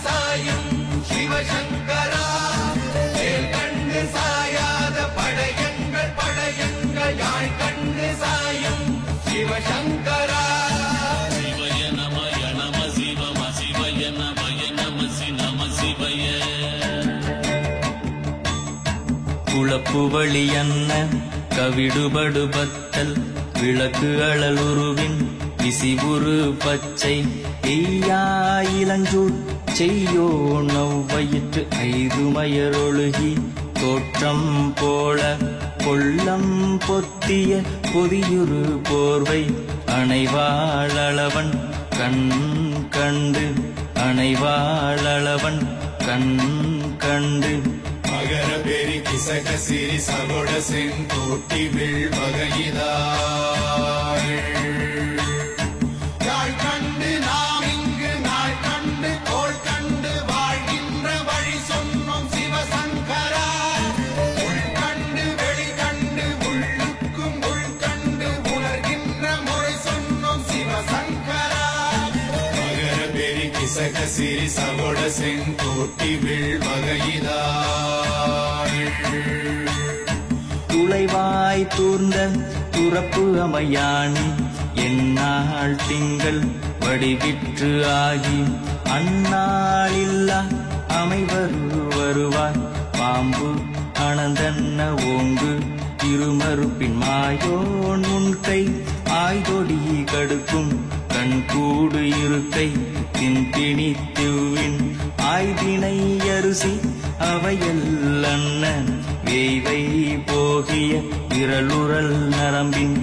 சாயும் சிவசங்கரா வேல் கண்டு சாயாத படையங்கள் படையங்கள் யாழ் கண்டு சாயும் சிவசங்கரா சிவய நமய நம சிவம சிவய நமய நம சி நம சிவய குழப்புவழி அன்ன கவிடுபடு பத்தல் விளக்கு அழலுருவின் விசிவுரு பச்சை எய்யா இளஞ்சூட் செய்யோ நவ்வயிற்று ஐதுமயரொழுகி தோற்றம் போல கொள்ளம் பொத்திய பொதியுரு போர்வை அணைவாளவன் கண் கண்டு அணைவாளவன் கண் கண்டு மகர பெரி கிசக சிறி சகோட செங்கோட்டி வில் யாழ் கண்டு நாம் இங்கு நாள் கண்டு கோள் கண்டு வாழ்கின்ற வழி சொன்னோம் சிவசங்கரா உள் கண்டு வெளி கண்டு உள்ளுக்கும் உள் கண்டு உணர்கின்ற முறை சொன்னோம் சிவசங்கரா மகர பெரி கிசக சிறி சகோட செங்கோட்டி வில் துளைவாய் தூர்ந்த துறப்பு அமையாணி எந்நாள் திங்கள் வடிவிற்று ஆகி அந்நாளில்லா அமைவரு வருவாய் பாம்பு அனந்தன்ன ஓங்கு திருமறுப்பின் மாயோன் முன்கை ஆய்தொடி கடுக்கும் கண்கூடு இருக்கை தின்பிணி திவ்வின் ஆய்தினை அரிசி அவையல்லன்ன வேய்வை போகிய விரலுரல் நரம்பின்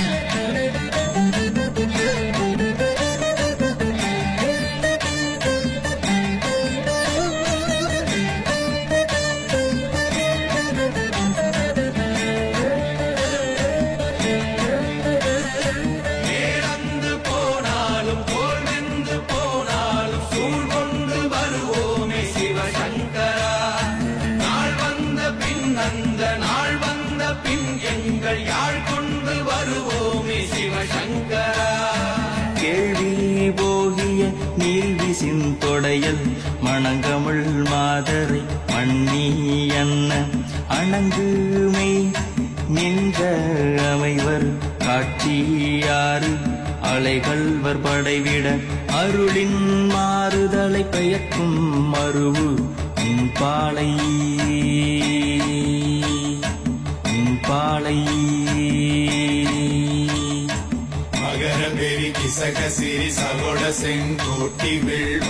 இழந்து போனாலும் தோல் வெந்து போனாலும் சூழ் கொண்டு வருவோமே சிவசங்கரா நாள் வந்த பின் அந்த நாள் வந்த பின் எங்கள் யாழ் கொண்டு வருவோமே சிவசங்கரா கேள்வி போகிய நீள்வி சிந்தொடையல் மணங்கமிழ் மாதரை மண்ணி என்ன அணங்குமை நின்ற அமைவர் காட்சியாறு அலைகள்வர் படைவிட அருளின் மாறுதலை பெயர்க்கும் மருவு பாலை பாலை மகர பெரி கிசக சிறி சகோட செங்கோட்டி வில்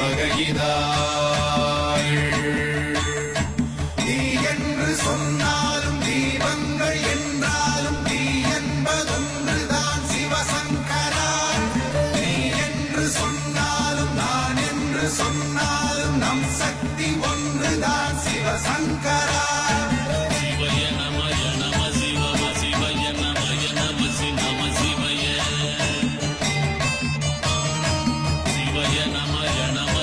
தீ என்று சொன்னாலும் தீபங்கள் என்றாலும் தீ என்பதொன்றுதான் சிவசங்கரா நீ என்று சொன்னாலும் நான் என்று சொன்னாலும் நம் சக்தி ஒன்றுதான் சிவசங்கரா சிவய நமய நம சிவம சிவய நமய நம சி நம சிவய சிவய நமய நம